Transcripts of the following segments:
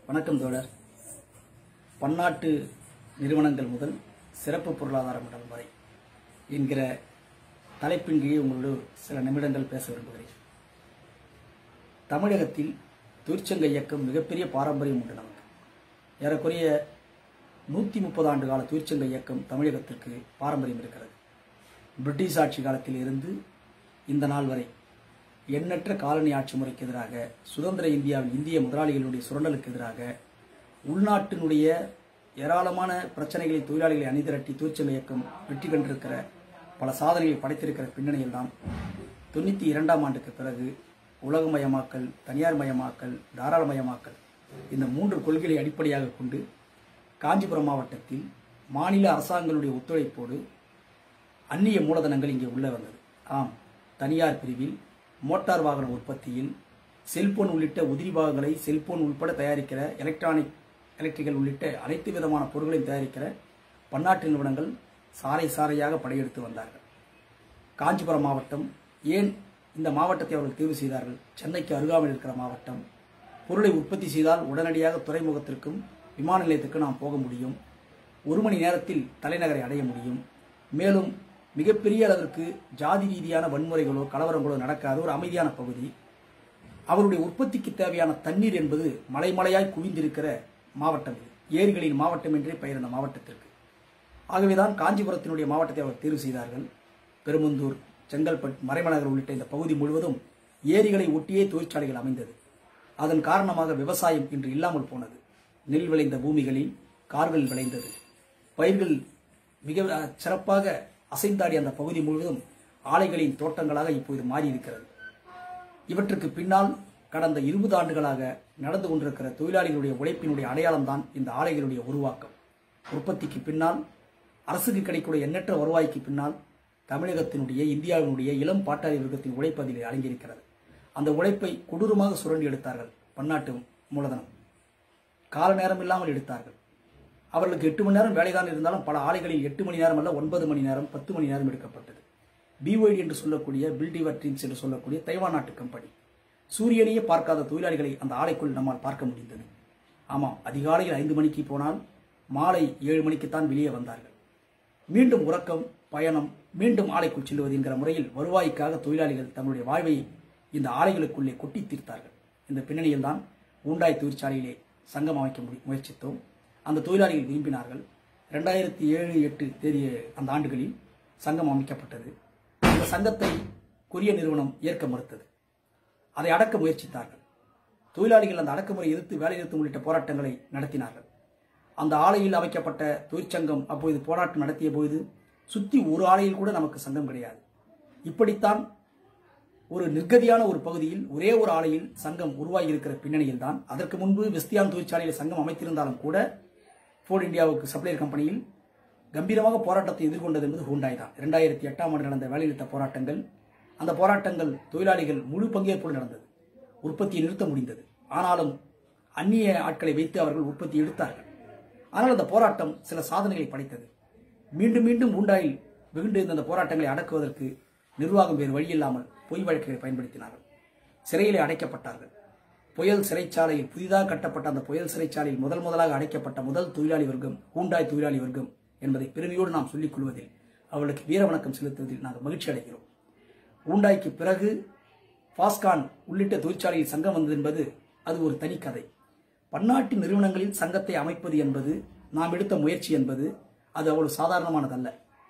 வணக்கம் தோழர் பன்னாட்டு நிறுவனங்கள் முதல் சிறப்பு பொருளாதார மண்டலம் வரை என்கிற தலைப்பின் கீழ் உங்களோடு சில நிமிடங்கள் பேச விரும்புகிறேன் தமிழகத்தில் தொழிற்சங்க இயக்கம் மிகப்பெரிய பாரம்பரியம் உண்டு நமக்கு ஏறக்குறைய நூற்றி முப்பது ஆண்டு கால தொழிற்சங்க இயக்கம் தமிழகத்திற்கு பாரம்பரியம் இருக்கிறது பிரிட்டிஷ் ஆட்சி காலத்தில் இருந்து இந்த நாள் வரை எண்ணற்ற காலனி ஆட்சி முறைக்கு எதிராக சுதந்திர இந்தியாவில் இந்திய முதலாளிகளுடைய சுரண்டலுக்கு எதிராக உள்நாட்டினுடைய ஏராளமான பிரச்சனைகளை தொழிலாளிகளை அணிதிரட்டி தொழிற்சங்க இயக்கம் வெற்றி கண்டிருக்கிற பல சாதனைகளை படைத்திருக்கிற பின்னணியில் தான் தொண்ணூற்றி இரண்டாம் ஆண்டுக்கு பிறகு உலகமயமாக்கல் தனியார் மயமாக்கல் தாராளமயமாக்கல் இந்த மூன்று கொள்கைகளை அடிப்படையாக கொண்டு காஞ்சிபுரம் மாவட்டத்தில் மாநில அரசாங்கங்களுடைய ஒத்துழைப்போடு அந்நிய மூலதனங்கள் இங்கே உள்ள வந்தது ஆம் தனியார் பிரிவில் மோட்டார் வாகன உற்பத்தியில் செல்போன் உள்ளிட்ட உதிரி பாகங்களை செல்போன் உட்பட தயாரிக்கிற எலக்ட்ரானிக் எலக்ட்ரிக்கல் உள்ளிட்ட அனைத்து விதமான பொருட்களையும் தயாரிக்கிற பன்னாட்டு நிறுவனங்கள் சாறை சாறையாக படையெடுத்து வந்தார்கள் காஞ்சிபுரம் மாவட்டம் ஏன் இந்த மாவட்டத்தை அவர்கள் தேர்வு செய்தார்கள் சென்னைக்கு அருகாமையில் இருக்கிற மாவட்டம் பொருளை உற்பத்தி செய்தால் உடனடியாக துறைமுகத்திற்கும் விமான நிலையத்திற்கு நாம் போக முடியும் ஒரு மணி நேரத்தில் தலைநகரை அடைய முடியும் மேலும் மிகப்பெரிய அளவிற்கு ஜாதி ரீதியான வன்முறைகளோ கலவரங்களோ நடக்காத ஒரு அமைதியான பகுதி அவருடைய உற்பத்திக்கு தேவையான தண்ணீர் என்பது மலைமலையாய் குவிந்திருக்கிற மாவட்டம் இது ஏரிகளின் மாவட்டம் என்றே பெயர் அந்த மாவட்டத்திற்கு ஆகவேதான் காஞ்சிபுரத்தினுடைய மாவட்டத்தை அவர் தேர்வு செய்தார்கள் பெருமந்தூர் செங்கல்பட்டு மறைமலகர் உள்ளிட்ட இந்த பகுதி முழுவதும் ஏரிகளை ஒட்டியே தொழிற்சாலைகள் அமைந்தது அதன் காரணமாக விவசாயம் இன்று இல்லாமல் போனது நெல் விளைந்த பூமிகளில் கார்கள் விளைந்தது பயிர்கள் மிக அஹ், சிறப்பாக அசைந்தாடிய அந்த பகுதி முழுவதும் ஆலைகளின் தோட்டங்களாக இப்போது மாறியிருக்கிறது இவற்றுக்கு பின்னால் கடந்த இருபது ஆண்டுகளாக நடந்து கொண்டிருக்கிற தொழிலாளிகளுடைய உழைப்பினுடைய அடையாளம்தான் இந்த ஆலைகளுடைய உருவாக்கம் உற்பத்திக்கு பின்னால் அரசுக்கு கிடைக்கக்கூடிய எண்ணற்ற வருவாய்க்கு பின்னால் தமிழகத்தினுடைய இந்தியாவினுடைய இளம் பாட்டாளி வர்க்கத்தின் உழைப்பு அதில் அடங்கியிருக்கிறது அந்த உழைப்பை கொடூரமாக சுரண்டி எடுத்தார்கள் பன்னாட்டு மூலதனம் கால நேரம் இல்லாமல் எடுத்தார்கள் அவர்களுக்கு எட்டு மணி நேரம் வேலைதான் இருந்தாலும் பல ஆலைகளில் எட்டு மணி நேரம் அல்ல ஒன்பது மணி நேரம் பத்து மணி நேரம் எடுக்கப்பட்டது பிஒய்டி என்று சொல்லக்கூடிய பில்டிவர் ட்ரீம்ஸ் என்று சொல்லக்கூடிய தைவான் நாட்டு கம்பெனி சூரியனையே பார்க்காத தொழிலாளிகளை அந்த ஆலைக்குள் நம்மால் பார்க்க முடிந்தது ஆமாம் அதிகாலையில் ஐந்து மணிக்கு போனால் மாலை ஏழு மணிக்குத்தான் வெளியே வந்தார்கள் மீண்டும் உறக்கம் பயணம் மீண்டும் ஆலைக்குள் செல்வது என்கிற முறையில் வருவாய்க்காக தொழிலாளிகள் தங்களுடைய வாழ்வை இந்த ஆலைகளுக்குள்ளே கொட்டி தீர்த்தார்கள் இந்த பின்னணியில் தான் ஊண்டாய் தொழிற்சாலையிலே சங்கம் அமைக்க முடி- முயற்சித்தோம் அந்த தொழிலாளிகள் விரும்பினார்கள் ரெண்டாயிரத்தி ஏழு எட்டு தேதிய அந்த ஆண்டுகளில் சங்கம் அமைக்கப்பட்டது அந்த சங்கத்தை கொரிய நிறுவனம் ஏற்க மறுத்தது அதை அடக்க முயற்சித்தார்கள் தொழிலாளிகள் அந்த அடக்குமுறை எதிர்த்து வேலைநிறுத்தம் உள்ளிட்ட போராட்டங்களை நடத்தினார்கள் அந்த ஆலையில் அமைக்கப்பட்ட தொழிற்சங்கம் அப்பொழுது போராட்டம் நடத்திய பொழுது சுத்தி ஒரு ஆலையில் கூட நமக்கு சங்கம் கிடையாது இப்படித்தான் ஒரு நிர்கதியான ஒரு பகுதியில் ஒரே ஒரு ஆலையில் சங்கம் உருவாகி இருக்கிற பின்னணியில் தான் அதற்கு முன்பு வெஸ்தியான் தொழிற்சாலையில் சங்கம் அமைத்திருந்தாலும் கூட ஃபோர்ட் இந்தியாவுக்கு சப்ளையர் கம்பெனியில் கம்பீரமாக போராட்டத்தை எதிர்கொண்டது என்பது ஹூண்டாய் தான் இரண்டாயிரத்தி எட்டாம் ஆண்டு நடந்த வேலைநிறுத்த போராட்டங்கள் அந்த போராட்டங்கள் தொழிலாளிகள் முழு பங்கேற்போடு நடந்தது உற்பத்தியை நிறுத்த முடிந்தது ஆனாலும் அந்நிய ஆட்களை வைத்து அவர்கள் உற்பத்தி எடுத்தார்கள் ஆனால் அந்த போராட்டம் சில சாதனைகளை படைத்தது மீண்டும் மீண்டும் ஊண்டாயில் வெகுண்டிருந்த அந்த போராட்டங்களை அடக்குவதற்கு நிர்வாகம் வேறு வழியில்லாமல் பொய் வழக்குகளை பயன்படுத்தினார்கள் சிறையிலே அடைக்கப்பட்டார்கள் புயல் சிறைச்சாலையில் புதிதாக கட்டப்பட்ட அந்த புயல் சிறைச்சாலையில் முதல் முதலாக அடைக்கப்பட்ட முதல் தொழிலாளி வர்க்கம் ஹூண்டாய் தொழிலாளி வர்க்கம் என்பதை பெருமையோடு நாம் சொல்லிக் கொள்வதில் அவர்களுக்கு வீர வணக்கம் செலுத்துவதில் நாங்கள் மகிழ்ச்சி அடைகிறோம் ஊண்டாய்க்கு பிறகு பாஸ்கான் உள்ளிட்ட தொழிற்சாலையில் சங்கம் வந்தது என்பது அது ஒரு தனி கதை பன்னாட்டு நிறுவனங்களில் சங்கத்தை அமைப்பது என்பது நாம் எடுத்த முயற்சி என்பது அது அவ்வளவு சாதாரணமானதல்ல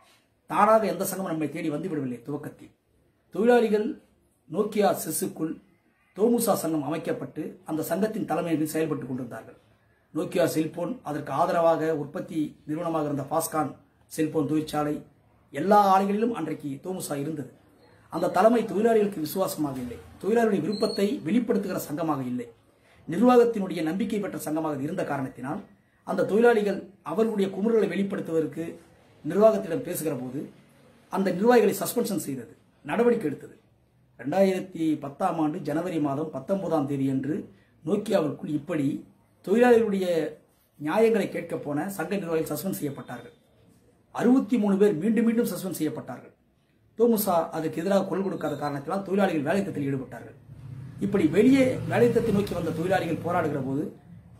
தானாக எந்த சங்கமும் நம்மை தேடி வந்து விடவில்லை துவக்கத்தில் தொழிலாளிகள் நோக்கியா செஸ்ஸுக்குள் தோமுசா சங்கம் அமைக்கப்பட்டு அந்த சங்கத்தின் தலைமையில் செயல்பட்டு கொண்டிருந்தார்கள் நோக்கியா செல்போன் அதற்கு ஆதரவாக உற்பத்தி நிறுவனமாக இருந்த பாஸ்கான் செல்போன் தொழிற்சாலை எல்லா ஆலைகளிலும் அன்றைக்கு தோமுசா இருந்தது அந்த தலைமை தொழிலாளிகளுக்கு விசுவாசமாக இல்லை தொழிலாளர்களுடைய விருப்பத்தை வெளிப்படுத்துகிற சங்கமாக இல்லை நிர்வாகத்தினுடைய நம்பிக்கை பெற்ற சங்கமாக இது இருந்த காரணத்தினால் அந்த தொழிலாளிகள் அவர்களுடைய குமுறலை வெளிப்படுத்துவதற்கு நிர்வாகத்திடம் பேசுகிற போது அந்த நிர்வாகிகளை சஸ்பென்ஷன் செய்தது நடவடிக்கை எடுத்தது ரெண்டாயிரத்தி பத்தாம் ஆண்டு ஜனவரி மாதம் பத்தொன்பதாம் தேதி அன்று நோக்கியாவிற்குள் இப்படி தொழிலாளிகளுடைய நியாயங்களை கேட்க போன சங்க நிர்வாகிகள் சஸ்பெண்ட் செய்யப்பட்டார்கள் அறுபத்தி மூணு பேர் மீண்டும் மீண்டும் சஸ்பெண்ட் செய்யப்பட்டார்கள் தோமுசா அதுக்கு எதிராக குரல் கொடுக்காத காரணத்தினால் தொழிலாளிகள் வேலைத்தத்தில் ஈடுபட்டார்கள் இப்படி வெளியே வேலைத்தத்தை நோக்கி வந்த தொழிலாளிகள் போராடுகிற போது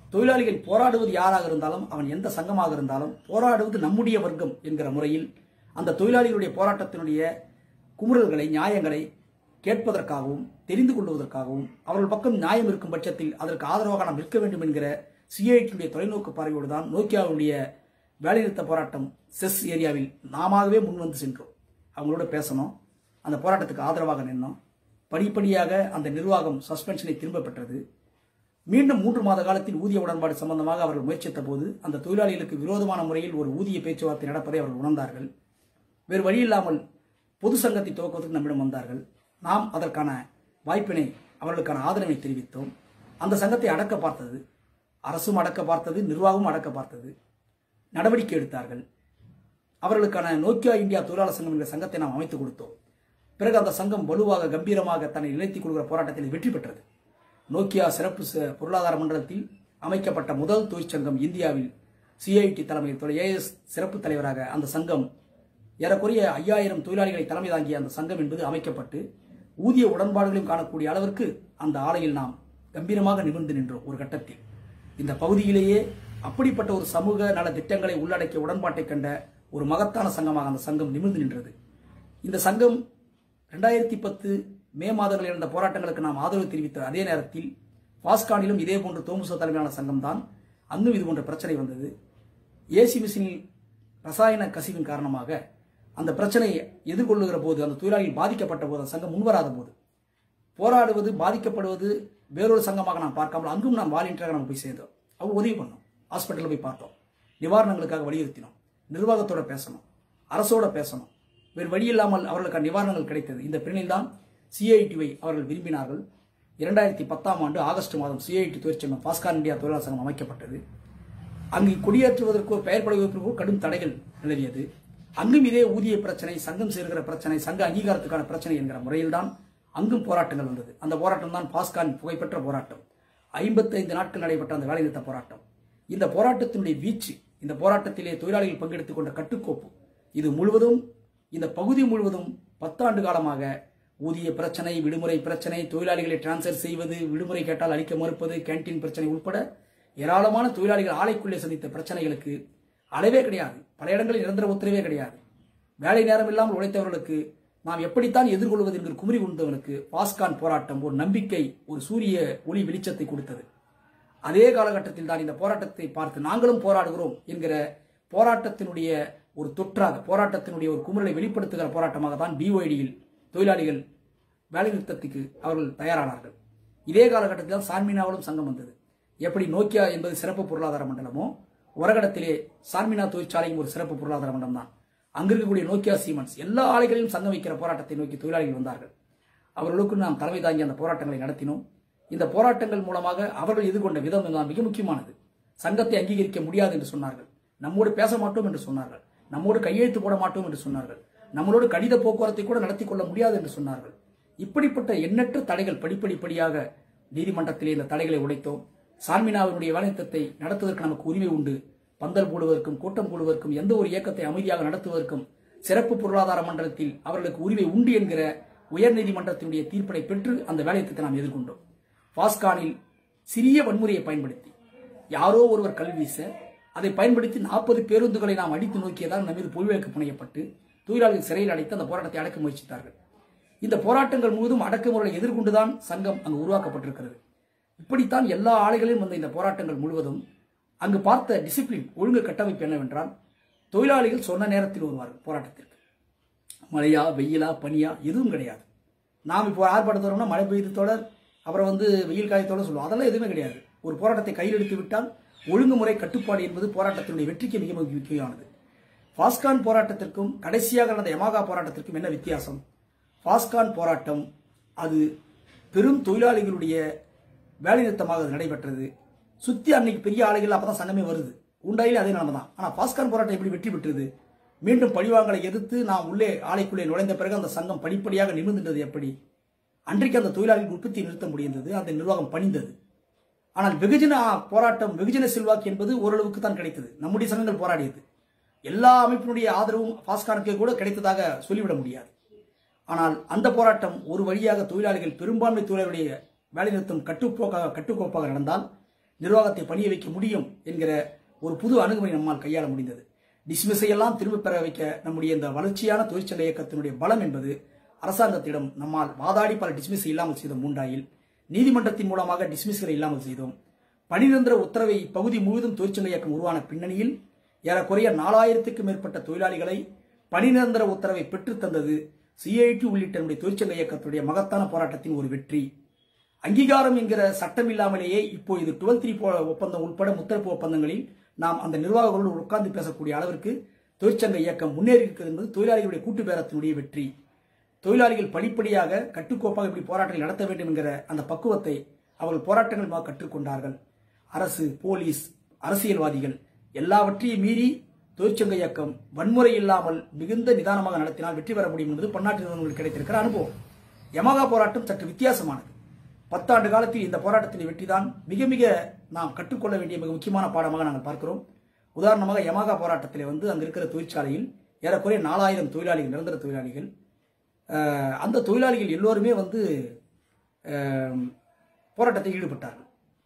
தொழிலாளிகள் போராடுவது யாராக இருந்தாலும் அவன் எந்த சங்கமாக இருந்தாலும் போராடுவது நம்முடைய வர்க்கம் என்கிற முறையில் அந்த தொழிலாளிகளுடைய போராட்டத்தினுடைய குமுறல்களை நியாயங்களை கேட்பதற்காகவும் தெரிந்து கொள்வதற்காகவும் அவர்கள் பக்கம் நியாயம் இருக்கும் பட்சத்தில் அதற்கு ஆதரவாக நாம் நிற்க வேண்டும் என்கிற சிஐடியுடைய தொலைநோக்கு பார்வையோடு தான் நோக்கியாவுடைய வேலைநிறுத்த போராட்டம் செஸ் ஏரியாவில் நாமாகவே முன் வந்து சென்றோம் அவங்களோட பேசணும் அந்த போராட்டத்துக்கு ஆதரவாக நின்னோம் படிப்படியாக அந்த நிர்வாகம் சஸ்பென்ஷனை திரும்ப பெற்றது மீண்டும் மூன்று மாத காலத்தில் ஊதிய உடன்பாடு சம்பந்தமாக அவர்கள் முயற்சித்த போது அந்த தொழிலாளிகளுக்கு விரோதமான முறையில் ஒரு ஊதிய பேச்சுவார்த்தை நடப்பதை அவர்கள் உணர்ந்தார்கள் வேறு வழி இல்லாமல் பொது சங்கத்தை துவக்குவதற்கு நம்மிடம் வந்தார்கள் நாம் அதற்கான வாய்ப்பினை அவர்களுக்கான ஆதரவை தெரிவித்தோம் அந்த சங்கத்தை அடக்க பார்த்தது அரசும் அடக்க பார்த்தது நிர்வாகமும் அடக்க பார்த்தது நடவடிக்கை எடுத்தார்கள் அவர்களுக்கான நோக்கியா இந்தியா தொழிலாளர் சங்கம் என்ற சங்கத்தை நாம் அமைத்துக் கொடுத்தோம் பிறகு அந்த சங்கம் வலுவாக கம்பீரமாக தன்னை நிலைத்துக் கொள்கிற போராட்டத்தில் வெற்றி பெற்றது நோக்கியா சிறப்பு ச- பொருளாதார மண்டலத்தில் அமைக்கப்பட்ட முதல் தொழிற்சங்கம் இந்தியாவில் சிஐடி தலைமையில் ஏஎஸ் சிறப்பு தலைவராக அந்த சங்கம் ஏறக்குறைய ஐயாயிரம் தொழிலாளிகளை தலைமை தாங்கிய அந்த சங்கம் என்பது அமைக்கப்பட்டு ஊதிய உடன்பாடுகளையும் காணக்கூடிய அளவிற்கு அந்த ஆலையில் நாம் கம்பீரமாக நிமிர்ந்து நின்றோம் ஒரு கட்டத்தில் இந்த பகுதியிலேயே அப்படிப்பட்ட ஒரு சமூக நல திட்டங்களை உள்ளடக்கிய உடன்பாட்டை கண்ட ஒரு மகத்தான சங்கமாக அந்த சங்கம் நிமிர்ந்து நின்றது இந்த சங்கம் ரெண்டாயிரத்தி பத்து மே மாதங்களில் நடந்த போராட்டங்களுக்கு நாம் ஆதரவு தெரிவித்த அதே நேரத்தில் பாஸ்கானிலும் இதே போன்று தோமுசோ தலைமையிலான சங்கம் தான் அங்கும் இது போன்ற பிரச்சனை வந்தது ஏசி மிஷினில் ரசாயன கசிவின் காரணமாக அந்த பிரச்சனையை எதிர்கொள்ளுகிற போது அந்த தொழிலாளிகள் பாதிக்கப்பட்ட போது அந்த சங்கம் முன்வராத போது போராடுவது பாதிக்கப்படுவது வேறொரு சங்கமாக நாம் பார்க்காமல் அங்கும் நாம் வாலண்டியராக நம்ம போய் சேர்ந்தோம் அவங்க உதவி பண்ணோம் ஹாஸ்பிட்டலில் போய் பார்த்தோம் நிவாரணங்களுக்காக வலியுறுத்தினோம் நிர்வாகத்தோட பேசணும் அரசோட பேசணும் வேறு வழி இல்லாமல் அவர்களுக்கு நிவாரணங்கள் கிடைத்தது இந்த பின்னணியில் தான் சிஐடிவை அவர்கள் விரும்பினார்கள் இரண்டாயிரத்தி பத்தாம் ஆண்டு ஆகஸ்ட் மாதம் சிஐடி தொழிற்சங்கம் பாஸ்கார் இந்தியா தொழிலாளர் சங்கம் அமைக்கப்பட்டது அங்கு கொடியேற்றுவதற்கோ பெயர் பழகுவதற்கோ கடும் தடைகள் நிலவியது அங்கும் இதே ஊதிய பிரச்சனை சங்கம் சேர்கிற பிரச்சனை சங்க அங்கீகாரத்துக்கான பிரச்சனை என்கிற முறையில்தான் அங்கும் போராட்டங்கள் வந்தது அந்த போராட்டம் தான் பாஸ்கான் புகைப்பெற்ற போராட்டம் ஐம்பத்தைந்து நாட்கள் நடைபெற்ற அந்த வேலைநிறுத்த போராட்டம் இந்த போராட்டத்தினுடைய வீச்சு இந்த போராட்டத்திலே தொழிலாளிகள் பங்கெடுத்துக் கொண்ட கட்டுக்கோப்பு இது முழுவதும் இந்த பகுதி முழுவதும் பத்தாண்டு காலமாக ஊதிய பிரச்சனை விடுமுறை பிரச்சனை தொழிலாளிகளை டிரான்ஸ்ஃபர் செய்வது விடுமுறை கேட்டால் அளிக்க மறுப்பது கேண்டீன் பிரச்சனை உட்பட ஏராளமான தொழிலாளிகள் ஆலைக்குள்ளே சந்தித்த பிரச்சனைகளுக்கு அளவே கிடையாது பல இடங்களில் நிரந்தர உத்தரவே கிடையாது வேலை நேரம் இல்லாமல் உழைத்தவர்களுக்கு நாம் எப்படித்தான் எதிர்கொள்வது என்கிற குமரி கொண்டவனுக்கு பாஸ்கான் போராட்டம் ஒரு நம்பிக்கை ஒரு சூரிய ஒளி வெளிச்சத்தை கொடுத்தது அதே காலகட்டத்தில் தான் இந்த போராட்டத்தை பார்த்து நாங்களும் போராடுகிறோம் என்கிற போராட்டத்தினுடைய ஒரு தொற்றாக போராட்டத்தினுடைய ஒரு குமுறலை வெளிப்படுத்துகிற போராட்டமாக தான் பிஒய்டியில் தொழிலாளிகள் வேலைநிறுத்தத்துக்கு அவர்கள் தயாரானார்கள் இதே காலகட்டத்தில் தான் சார்மினாவிலும் சங்கம் வந்தது எப்படி நோக்கியா என்பது சிறப்பு பொருளாதார மண்டலமோ உரகடத்திலே சார்மினா தொழிற்சாலையும் ஒரு சிறப்பு பொருளாதார மண்டலம் தான் அங்கு இருக்கக்கூடிய நோக்கியா சீமன்ஸ் எல்லா ஆலைகளிலும் சங்கம் வைக்கிற போராட்டத்தை நோக்கி தொழிலாளிகள் வந்தார்கள் அவர்களுக்கு நாம் தலைமை தாங்கி அந்த போராட்டங்களை நடத்தினோம் இந்த போராட்டங்கள் மூலமாக அவர்கள் எதிர்கொண்ட விதம் தான் மிக முக்கியமானது சங்கத்தை அங்கீகரிக்க முடியாது என்று சொன்னார்கள் நம்மோடு பேச மாட்டோம் என்று சொன்னார்கள் நம்மோடு கையெழுத்து போட மாட்டோம் என்று சொன்னார்கள் நம்மளோடு கடித போக்குவரத்தை கூட நடத்தி கொள்ள முடியாது என்று சொன்னார்கள் இப்படிப்பட்ட எண்ணற்ற தடைகள் படிப்படிப்படியாக நீதிமன்றத்திலே இந்த தடைகளை உடைத்தோம் சார்மினாவினுடைய வேலைத்திட்டத்தை நடத்துவதற்கு நமக்கு உரிமை உண்டு பந்தல் போடுவதற்கும் கூட்டம் போடுவதற்கும் எந்த ஒரு இயக்கத்தை அமைதியாக நடத்துவதற்கும் சிறப்பு பொருளாதார மண்டலத்தில் அவர்களுக்கு உரிமை உண்டு என்கிற உயர்நீதிமன்றத்தினுடைய தீர்ப்பினை பெற்று அந்த வேலைத்திட்டத்தை நாம் எதிர்கொண்டோம் பாஸ்கானில் சிறிய வன்முறையை பயன்படுத்தி யாரோ ஒருவர் கல் வீச அதை பயன்படுத்தி நாற்பது பேருந்துகளை நாம் அடித்து நோக்கியதால் நம்ம மீது பொய்வழக்கு புனையப்பட்டு தொழிலாளர்கள் சிறையில் அடைத்து அந்த போராட்டத்தை அடக்க முயற்சித்தார்கள் இந்த போராட்டங்கள் முழுவதும் அடக்குமுறையை எதிர்கொண்டுதான் சங்கம் அங்கு உருவாக்கப்பட்டிருக்கிறது இப்படித்தான் எல்லா ஆலைகளிலும் வந்த இந்த போராட்டங்கள் முழுவதும் அங்கு பார்த்த டிசிப்ளின் ஒழுங்கு கட்டமைப்பு என்னவென்றால் தொழிலாளிகள் சொன்ன நேரத்தில் வருவார்கள் போராட்டத்திற்கு மழையா வெயிலா பனியா எதுவும் கிடையாது நாம் இப்போ ஆர்ப்பாட்டத்தோம்னா மழை பெய்தத்தோட அப்புறம் வந்து வெயில் காயத்தோட சொல்லுவோம் அதெல்லாம் எதுவுமே கிடையாது ஒரு போராட்டத்தை கையில் எடுத்து விட்டால் ஒழுங்குமுறை கட்டுப்பாடு என்பது போராட்டத்தினுடைய வெற்றிக்கு மிக மிக முக்கியமானது பாஸ்கான் போராட்டத்திற்கும் கடைசியாக நடந்த யமாகா போராட்டத்திற்கும் என்ன வித்தியாசம் பாஸ்கான் போராட்டம் அது பெரும் தொழிலாளிகளுடைய வேலைநிறுத்தமாக அது நடைபெற்றது சுத்தி அன்னைக்கு பெரிய ஆலைகள் அப்பதான் சங்கமே வருது உண்டாயிலே அதே நிலைமை தான் ஆனா பாஸ்கான் போராட்டம் எப்படி வெற்றி பெற்றது மீண்டும் பழிவாங்கலை எதிர்த்து நாம் உள்ளே ஆலைக்குள்ளே நுழைந்த பிறகு அந்த சங்கம் படிப்படியாக நிமிர்ந்தது எப்படி அன்றைக்கு அந்த தொழிலாளிகள் உற்பத்தி நிறுத்த முடிந்தது அந்த நிர்வாகம் பணிந்தது ஆனால் வெகுஜன போராட்டம் வெகுஜன செல்வாக்கு என்பது ஓரளவுக்கு தான் கிடைத்தது நம்முடைய சங்கங்கள் போராடியது எல்லா அமைப்பினுடைய ஆதரவும் பாஸ்கானுக்கு கூட கிடைத்ததாக சொல்லிவிட முடியாது ஆனால் அந்த போராட்டம் ஒரு வழியாக தொழிலாளிகள் பெரும்பான்மை தொழிலாளருடைய வேலைநிறுத்தம் கட்டுப்போக்காக கட்டுக்கோப்பாக நடந்தால் நிர்வாகத்தை பணிய வைக்க முடியும் என்கிற ஒரு புது அணுகுமுறை நம்மால் கையாள முடிந்தது டிஸ்மிஸை எல்லாம் திரும்ப பெற வைக்க நம்முடைய இந்த வளர்ச்சியான தொழிற்சங்க இயக்கத்தினுடைய பலம் என்பது அரசாங்கத்திடம் நம்மால் வாதாடி பல டிஸ்மிஸ் இல்லாமல் செய்த மூன்றாயில் நீதிமன்றத்தின் மூலமாக டிஸ்மிஸ்களை இல்லாமல் செய்தோம் பணிநிரந்தர உத்தரவை இப்பகுதி முழுவதும் தொழிற்சங்க இயக்கம் உருவான பின்னணியில் ஏறக்குறைய நாலாயிரத்துக்கும் மேற்பட்ட தொழிலாளிகளை பணிநிரந்தர உத்தரவை பெற்றுத் தந்தது சிஐடி உள்ளிட்ட நம்முடைய தொழிற்சங்க இயக்கத்துடைய மகத்தான போராட்டத்தின் ஒரு வெற்றி அங்கீகாரம் என்கிற சட்டம் இல்லாமலேயே இப்போ இது டுவெல் த்ரீ ஒப்பந்தம் உட்பட முத்தரப்பு ஒப்பந்தங்களில் நாம் அந்த நிர்வாகங்களோடு உட்கார்ந்து பேசக்கூடிய அளவிற்கு தொழிற்சங்க இயக்கம் முன்னேறி இருக்கிறது என்பது தொழிலாளிகளுடைய கூட்டு பேரத்தினுடைய வெற்றி தொழிலாளிகள் படிப்படியாக கட்டுக்கோப்பாக இப்படி போராட்டங்கள் நடத்த வேண்டும் என்கிற அந்த பக்குவத்தை அவர்கள் போராட்டங்கள் மூலமாக கற்றுக்கொண்டார்கள் அரசு போலீஸ் அரசியல்வாதிகள் எல்லாவற்றையும் மீறி தொழிற்சங்க இயக்கம் வன்முறை இல்லாமல் மிகுந்த நிதானமாக நடத்தினால் வெற்றி பெற முடியும் என்பது பன்னாட்டு நிறுவனங்களுக்கு கிடைத்திருக்கிற அனுபவம் யமகா போராட்டம் சற்று வித்தியாசமானது பத்தாண்டு காலத்தில் இந்த போராட்டத்தின் வெற்றிதான் மிக மிக நாம் கற்றுக்கொள்ள வேண்டிய மிக முக்கியமான பாடமாக நாங்கள் பார்க்கிறோம் உதாரணமாக யமகா போராட்டத்தில் வந்து அங்கு இருக்கிற தொழிற்சாலையில் ஏறக்குறைய நாலாயிரம் தொழிலாளிகள் நிரந்தர தொழிலாளிகள் அஹ், அந்த தொழிலாளிகள் எல்லோருமே வந்து அஹ், போராட்டத்தில் ஈடுபட்டார்கள்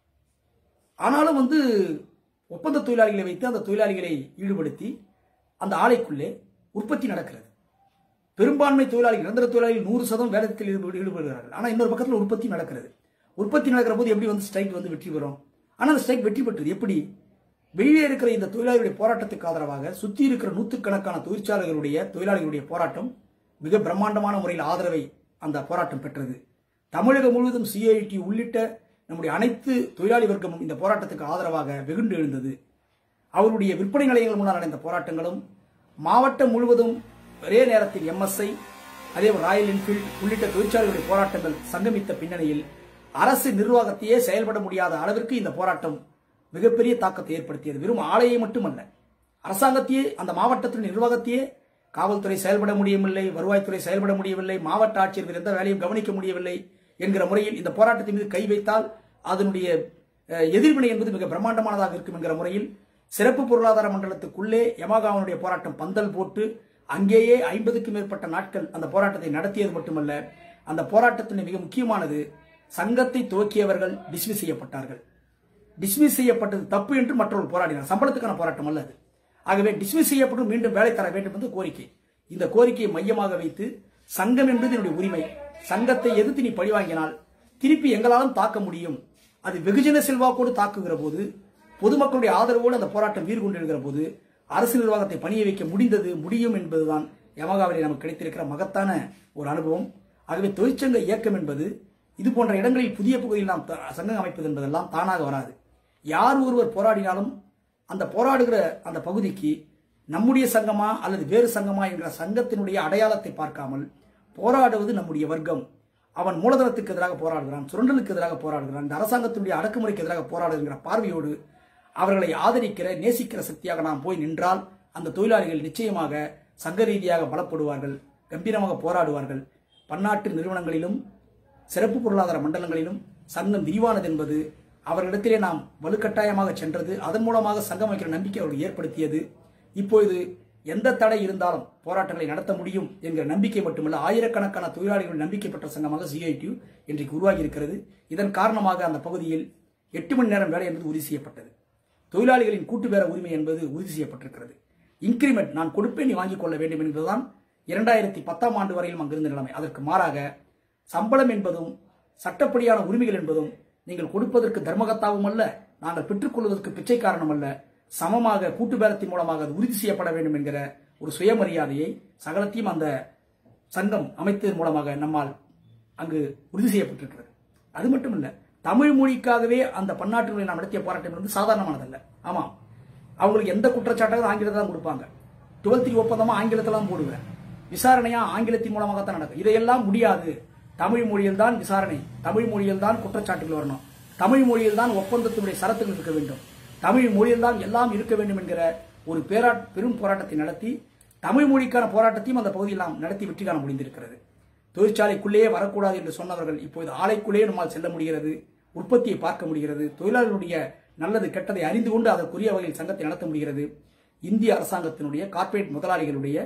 ஆனாலும் வந்து ஒப்பந்த தொழிலாளிகளை வைத்து அந்த தொழிலாளிகளை ஈடுபடுத்தி அந்த ஆலைக்குள்ளே உற்பத்தி நடக்கிறது பெரும்பான்மை தொழிலாளிகள் நிரந்தர தொழிலாளிகள் நூறு சதம் வேலைத்தில் ஈடுபடு- ஈடுபடுகிறார்கள் ஆனால் இன்னொரு பக்கத்தில் உற்பத்தி நடக்கிறது உற்பத்தி நடக்கிற போது எப்படி வந்து ஸ்ட்ரைக் வந்து வெற்றி பெறும் ஆனால் அந்த ஸ்ட்ரைக் வெற்றி பெற்றது எப்படி வெளியே இருக்கிற இந்த தொழிலாளிகளுடைய போராட்டத்துக்கு ஆதரவாக சுற்றி இருக்கிற நூற்றுக்கணக்கான தொழிற்சாலைகளுடைய தொழிலாளிகளுடைய போராட்டம் மிக பிரம்மாண்டமான முறையில் ஆதரவை அந்த போராட்டம் பெற்றது தமிழகம் முழுவதும் சிஐடி உள்ளிட்ட நம்முடைய அனைத்து தொழிலாளி வர்க்கமும் இந்த போராட்டத்துக்கு ஆதரவாக வெகுண்டு எழுந்தது அவருடைய விற்பனை நிலையங்கள் மூலம் நடந்த போராட்டங்களும் மாவட்டம் முழுவதும் ஒரே நேரத்தில் எம்எஸ்ஐ அதே ராயல் என்ஃபீல்ட் உள்ளிட்ட தொழிற்சாலைகளுடைய போராட்டங்கள் சங்கமித்த பின்னணியில் அரசு நிர்வாகத்தையே செயல்பட முடியாத அளவிற்கு இந்த போராட்டம் மிகப்பெரிய தாக்கத்தை ஏற்படுத்தியது வெறும் ஆலையை மட்டுமல்ல அரசாங்கத்தையே அந்த மாவட்டத்தின் நிர்வாகத்தையே காவல்துறை செயல்பட முடியவில்லை வருவாய்த்துறை செயல்பட முடியவில்லை மாவட்ட ஆட்சியர்கள் எந்த வேலையும் கவனிக்க முடியவில்லை என்கிற முறையில் இந்த போராட்டத்தின் மீது கை வைத்தால் அதனுடைய அஹ், எதிர்வினை என்பது மிக பிரம்மாண்டமானதாக இருக்கும் என்கிற முறையில் சிறப்பு பொருளாதார மண்டலத்துக்குள்ளே யமாகாவனுடைய போராட்டம் பந்தல் போட்டு அங்கேயே ஐம்பதுக்கும் மேற்பட்ட நாட்கள் அந்த போராட்டத்தை நடத்தியது மட்டுமல்ல அந்த போராட்டத்தின் மிக முக்கியமானது சங்கத்தை துவக்கியவர்கள் டிஸ்மிஸ் செய்யப்பட்டார்கள் டிஸ்மிஸ் செய்யப்பட்டது தப்பு என்று மற்றவர்கள் போராடினார் சம்பளத்துக்கான போராட்டம் அல்ல அது ஆகவே டிஸ்மிஸ் செய்யப்பட்டு மீண்டும் வேலை தர வேண்டும் என்று கோரிக்கை இந்த கோரிக்கையை மையமாக வைத்து சங்கம் என்பது என்னுடைய உரிமை சங்கத்தை எதிர்த்து நீ பழிவாங்கினால் திருப்பி எங்களாலும் தாக்க முடியும் அது வெகுஜன செல்வாக்கோடு தாக்குகிற போது பொதுமக்களுடைய ஆதரவோடு அந்த போராட்டம் வீறு கொண்டிருக்கிற போது அரசு நிர்வாகத்தை பணிய வைக்க முடிந்தது முடியும் என்பதுதான் யமகாவிலே நமக்கு கிடைத்திருக்கிற மகத்தான ஒரு அனுபவம் ஆகவே தொழிற்சங்க இயக்கம் என்பது இது போன்ற இடங்களில் புதிய பகுதியில் நாம் த- சங்கம் அமைப்பது என்பதெல்லாம் தானாக வராது யார் ஒருவர் போராடினாலும் அந்த போராடுகிற அந்த பகுதிக்கு நம்முடைய சங்கமா அல்லது வேறு சங்கமா என்கிற சங்கத்தினுடைய அடையாளத்தை பார்க்காமல் போராடுவது நம்முடைய வர்க்கம் அவன் மூலதனத்துக்கு எதிராக போராடுகிறான் சுரண்டலுக்கு எதிராக போராடுகிறான் இந்த அரசாங்கத்தினுடைய அடக்குமுறைக்கு எதிராக போராடுகிற பார்வையோடு அவர்களை ஆதரிக்கிற நேசிக்கிற சக்தியாக நாம் போய் நின்றால் அந்த தொழிலாளிகள் நிச்சயமாக சங்க ரீதியாக பலப்படுவார்கள் கம்பீரமாக போராடுவார்கள் பன்னாட்டு நிறுவனங்களிலும் சிறப்பு பொருளாதார மண்டலங்களிலும் சங்கம் விரிவானது என்பது அவர்களிடத்திலே நாம் வலுக்கட்டாயமாக சென்றது அதன் மூலமாக சங்கம் வைக்கிற நம்பிக்கை அவர்கள் ஏற்படுத்தியது இப்பொழுது எந்த தடை இருந்தாலும் போராட்டங்களை நடத்த முடியும் என்கிற நம்பிக்கை மட்டுமல்ல ஆயிரக்கணக்கான தொழிலாளிகள் நம்பிக்கை பெற்ற சங்கமாக சிஐடியு இன்றைக்கு உருவாகி இருக்கிறது இதன் காரணமாக அந்த பகுதியில் எட்டு மணி நேரம் வேலை என்பது உறுதி செய்யப்பட்டது தொழிலாளிகளின் கூட்டு பேர உரிமை என்பது உறுதி செய்யப்பட்டிருக்கிறது இன்கிரிமெண்ட் நான் கொடுப்பேன் நீ வாங்கிக் கொள்ள வேண்டும் என்பதுதான் இரண்டாயிரத்தி பத்தாம் ஆண்டு வரையிலும் அங்கிருந்த நிலைமை அதற்கு மாறாக சம்பளம் என்பதும் சட்டப்படியான உரிமைகள் என்பதும் நீங்கள் கொடுப்பதற்கு தர்மகத்தாவும் அல்ல நாங்கள் பெற்றுக்கொள்வதற்கு பிச்சைக்காரனும் அல்ல சமமாக கூட்டு பேரத்தின் மூலமாக அது உறுதி செய்யப்பட வேண்டும் என்கிற ஒரு சுயமரியாதையை சகலத்தையும் அந்த சங்கம் அமைத்ததன் மூலமாக நம்மால் அங்கு உறுதி செய்யப்பட்டிருக்கிறது அது மட்டுமல்ல தமிழ் மொழிக்காகவே அந்த பன்னாட்டு நாம் நடத்திய போராட்டம் என்பது சாதாரணமானதல்ல ஆமாம் அவங்களுக்கு எந்த குற்றச்சாட்டாக ஆங்கிலத்தை தான் கொடுப்பாங்க டுவெல் த்ரீ ஒப்பந்தமா ஆங்கிலத்தில் தான் போடுவேன் விசாரணையா ஆங்கிலத்தின் மூலமாக தான் நடக்கும் இதையெல்லாம் முடியாது தமிழ் மொழியில் தான் விசாரணை தமிழ் மொழியில் தான் குற்றச்சாட்டுகள் வரணும் தமிழ் மொழியில் தான் ஒப்பந்தத்தினுடைய சரத்துகள் இருக்க வேண்டும் தமிழ் மொழியில் தான் எல்லாம் இருக்க வேண்டும் என்கிற ஒரு பேரா பெரும் போராட்டத்தை நடத்தி தமிழ் மொழிக்கான போராட்டத்தையும் அந்த பகுதியில் நாம் நடத்தி வெற்றி காண முடிந்திருக்கிறது தொழிற்சாலைக்குள்ளேயே வரக்கூடாது என்று சொன்னவர்கள் இப்போது ஆலைக்குள்ளேயே நம்மால் செல்ல முடிகிறது உற்பத்தியை பார்க்க முடிகிறது தொழிலாளர்களுடைய நல்லது கெட்டதை அறிந்து கொண்டு அதற்குரிய வகையில் சங்கத்தை நடத்த முடிகிறது இந்திய அரசாங்கத்தினுடைய கார்ப்பரேட் முதலாளிகளுடைய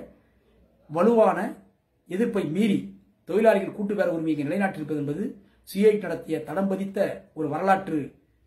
வலுவான எதிர்ப்பை மீறி தொழிலாளிகள் கூட்டு பேர உரிமையை நிலைநாட்டியிருப்பது என்பது சிஐ நடத்திய தடம் பதித்த ஒரு வரலாற்று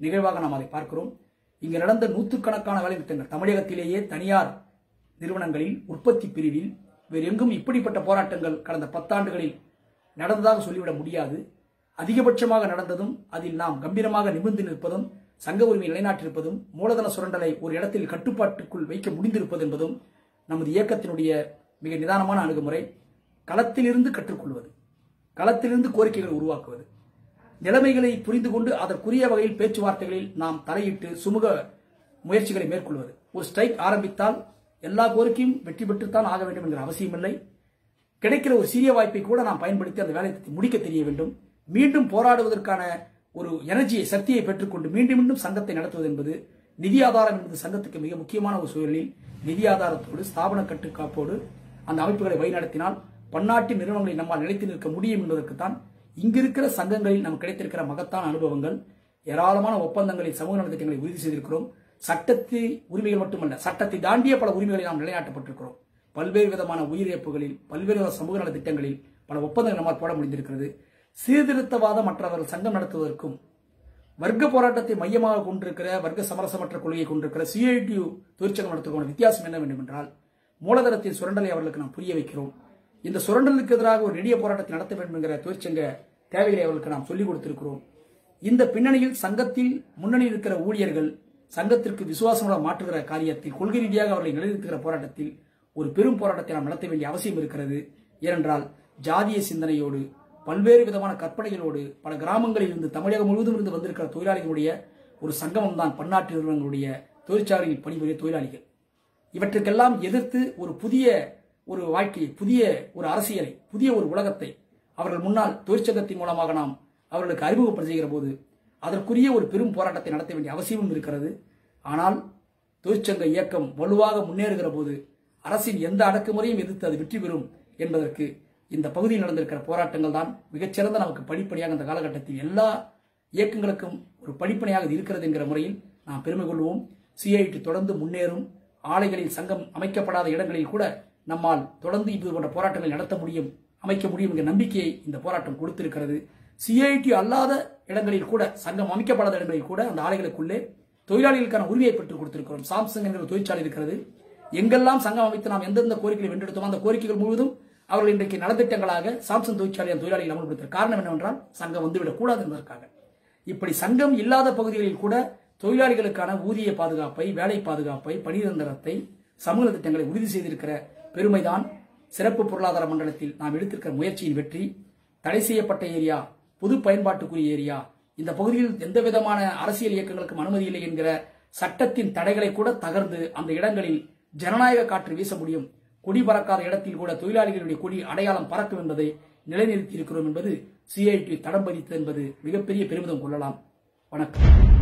நிகழ்வாக நாம் அதை பார்க்கிறோம் இங்கு நடந்த நூற்றுக்கணக்கான வேலை நிறுத்தங்கள் தமிழகத்திலேயே தனியார் நிறுவனங்களில் உற்பத்தி பிரிவில் வேறு எங்கும் இப்படிப்பட்ட போராட்டங்கள் கடந்த பத்தாண்டுகளில் நடந்ததாக சொல்லிவிட முடியாது அதிகபட்சமாக நடந்ததும் அதில் நாம் கம்பீரமாக நிமிர்ந்து நிற்பதும் சங்க உரிமை நிலைநாட்டியிருப்பதும் மூலதன சுரண்டலை ஒரு இடத்தில் கட்டுப்பாட்டுக்குள் வைக்க முடிந்திருப்பது என்பதும் நமது இயக்கத்தினுடைய மிக நிதானமான அணுகுமுறை களத்திலிருந்து கற்றுக்கொள்வது களத்திலிருந்து கோரிக்கைகளை உருவாக்குவது நிலைமைகளை புரிந்து கொண்டு அதற்குரிய வகையில் பேச்சுவார்த்தைகளில் நாம் தலையிட்டு சுமூக முயற்சிகளை மேற்கொள்வது ஒரு ஸ்ட்ரைக் ஆரம்பித்தால் எல்லா கோரிக்கையும் வெற்றி பெற்றுத்தான் ஆக வேண்டும் என்கிற அவசியமில்லை கிடைக்கிற ஒரு சிறிய வாய்ப்பை கூட நாம் பயன்படுத்தி அந்த வேலையை முடிக்க தெரிய வேண்டும் மீண்டும் போராடுவதற்கான ஒரு எனர்ஜியை சக்தியை பெற்றுக்கொண்டு மீண்டும் மீண்டும் சங்கத்தை நடத்துவது என்பது நிதி ஆதாரம் என்பது சங்கத்துக்கு மிக முக்கியமான ஒரு சூழலில் நிதி ஆதாரத்தோடு ஸ்தாபன கட்டுக்காப்போடு அந்த அமைப்புகளை வழிநடத்தினால் பன்னாட்டு நிறுவனங்களை நம்மால் நிலைத்து நிற்க முடியும் என்பதற்குத்தான் இங்கிருக்கிற சங்கங்களில் நமக்கு கிடைத்திருக்கிற மகத்தான அனுபவங்கள் ஏராளமான ஒப்பந்தங்களில் சமூக நலத்திட்டங்களை உறுதி செய்திருக்கிறோம் சட்டத்தை உரிமைகள் மட்டுமல்ல சட்டத்தை தாண்டிய பல உரிமைகளை நாம் நிலைநாட்டப்பட்டிருக்கிறோம் பல்வேறு விதமான உயிரிழப்புகளில் பல்வேறு வித சமூக நல திட்டங்களில் பல ஒப்பந்தங்கள் நம்மால் போட முடிந்திருக்கிறது சீர்திருத்தவாத மற்றவர்கள் சங்கம் நடத்துவதற்கும் வர்க்க போராட்டத்தை மையமாக கொண்டிருக்கிற வர்க்க சமரசமற்ற கொள்கையை கொண்டிருக்கிற சிஐடியு தொழிற்சங்கம் நடத்துவதற்கான வித்தியாசம் என்ன வேண்டும் என்றால் மூலதனத்தின் சுரண்டலை அவர்களுக்கு நாம் புரிய வைக்கிறோம் இந்த சுரண்டலுக்கு எதிராக ஒரு நெடிய போராட்டத்தை நடத்த வேண்டும் என்கிற தொழிற்சங்க தேவைகளை அவர்களுக்கு நாம் சொல்லிக் கொடுத்திருக்கிறோம் இந்த பின்னணியில் சங்கத்தில் முன்னணி இருக்கிற ஊழியர்கள் சங்கத்திற்கு விசுவாசமாக மாற்றுகிற காரியத்தில் கொள்கை ரீதியாக அவர்களை நிலைநிறுத்துகிற போராட்டத்தில் ஒரு பெரும் போராட்டத்தை நாம் நடத்த வேண்டிய அவசியம் இருக்கிறது ஏனென்றால் ஜாதிய சிந்தனையோடு பல்வேறு விதமான கற்பனைகளோடு பல கிராமங்களில் இருந்து தமிழகம் முழுவதும் இருந்து வந்திருக்கிற தொழிலாளிகளுடைய ஒரு சங்கமம் தான் பன்னாட்டு நிறுவனங்களுடைய தொழிற்சாலையில் பணிபுரிய தொழிலாளிகள் இவற்றுக்கெல்லாம் எதிர்த்து ஒரு புதிய ஒரு வாழ்க்கையை புதிய ஒரு அரசியலை புதிய ஒரு உலகத்தை அவர்கள் முன்னால் தொழிற்சங்கத்தின் மூலமாக நாம் அவர்களுக்கு அறிமுகப்படுத்துகிற போது அதற்குரிய ஒரு பெரும் போராட்டத்தை நடத்த வேண்டிய அவசியமும் இருக்கிறது ஆனால் தொழிற்சங்க இயக்கம் வலுவாக முன்னேறுகிற போது அரசின் எந்த அடக்குமுறையும் எதிர்த்து அது வெற்றி பெறும் என்பதற்கு இந்த பகுதியில் நடந்திருக்கிற போராட்டங்கள் தான் மிகச்சிறந்த நமக்கு படிப்படியாக இந்த காலகட்டத்தில் எல்லா இயக்கங்களுக்கும் ஒரு படிப்பனையாக இது இருக்கிறது என்கிற முறையில் நாம் பெருமை கொள்வோம் சிஐடி தொடர்ந்து முன்னேறும் ஆலைகளில் சங்கம் அமைக்கப்படாத இடங்களில் கூட நம்மால் தொடர்ந்து இது போன்ற போராட்டங்களை நடத்த முடியும் அமைக்க முடியும் என்கிற நம்பிக்கையை இந்த போராட்டம் கொடுத்திருக்கிறது சிஐடி அல்லாத இடங்களில் கூட சங்கம் அமைக்கப்படாத இடங்களில் கூட அந்த ஆலைகளுக்குள்ளே தொழிலாளிகளுக்கான உரிமையை பெற்றுக் கொடுத்திருக்கிறோம் சாம்சங் என்கிற ஒரு தொழிற்சாலை இருக்கிறது எங்கெல்லாம் சங்கம் அமைத்து நாம் எந்தெந்த கோரிக்கைகளை வென்றெடுத்தோமோ அந்த கோரிக்கைகள் முழுவதும் அவர்கள் இன்றைக்கு நலத்திட்டங்களாக சாம்சங் தொழிற்சாலை அந்த தொழிலாளிகள் அமல்படுத்த காரணம் என்னவென்றால் சங்கம் வந்துவிடக் கூடாது என்பதற்காக இப்படி சங்கம் இல்லாத பகுதிகளில் கூட தொழிலாளிகளுக்கான ஊதிய பாதுகாப்பை வேலை பாதுகாப்பை பணிநிரந்தரத்தை சமூக திட்டங்களை உறுதி செய்திருக்கிற பெருமைதான் சிறப்பு பொருளாதார மண்டலத்தில் நாம் எடுத்திருக்கிற முயற்சியின் வெற்றி தடை செய்யப்பட்ட ஏரியா பொது பயன்பாட்டுக்குரிய ஏரியா இந்த பகுதியில் எந்த விதமான அரசியல் இயக்கங்களுக்கும் அனுமதி இல்லை என்கிற சட்டத்தின் தடைகளை கூட தகர்ந்து அந்த இடங்களில் ஜனநாயக காற்று வீச முடியும் கொடி பறக்காத இடத்தில் கூட தொழிலாளிகளுடைய கொடி அடையாளம் பறக்கும் என்பதை நிலைநிறுத்தி இருக்கிறோம் என்பது சிஐடி தடம் பதித்தது என்பது மிகப்பெரிய பெருமிதம் கொள்ளலாம் வணக்கம்